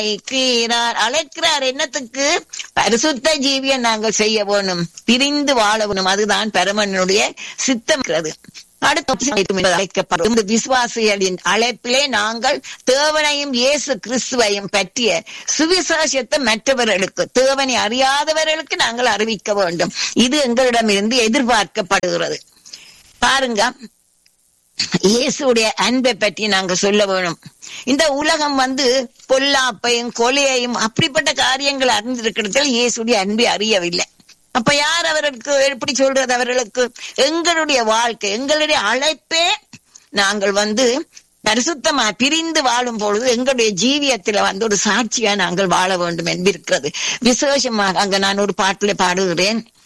அழைக்கிறார் அழைக்கிறார் என்னத்துக்கு பரிசுத்த ஜீவியை நாங்கள் செய்ய வேணும் பிரிந்து வாழ வேணும் அதுதான் பரமனுடைய சித்தம் இருக்கிறது அடுத்த அழைக்கப்படும் இந்த விசுவாசிகளின் அழைப்பிலே நாங்கள் தேவனையும் இயேசு கிறிஸ்துவையும் பற்றிய சுவிசேஷத்தை மற்றவர்களுக்கு தேவனை அறியாதவர்களுக்கு நாங்கள் அறிவிக்க வேண்டும் இது எங்களிடமிருந்து எதிர்பார்க்கப்படுகிறது பாருங்க இயேசுடைய அன்பை பற்றி நாங்க சொல்ல வேணும் இந்த உலகம் வந்து பொல்லாப்பையும் கொலையையும் அப்படிப்பட்ட காரியங்கள் அறிந்திருக்கிறதில் இயேசுடைய அன்பை அறியவில்லை அப்ப யார் அவர்களுக்கு எப்படி சொல்றது அவர்களுக்கு எங்களுடைய வாழ்க்கை எங்களுடைய அழைப்பே நாங்கள் வந்து பரிசுத்தமா பிரிந்து வாழும் பொழுது எங்களுடைய ஜீவியத்துல வந்து ஒரு சாட்சியா நாங்கள் வாழ வேண்டும் என்பிருக்கிறது விசேஷமாக அங்க நான் ஒரு பாட்டுல பாடுகிறேன்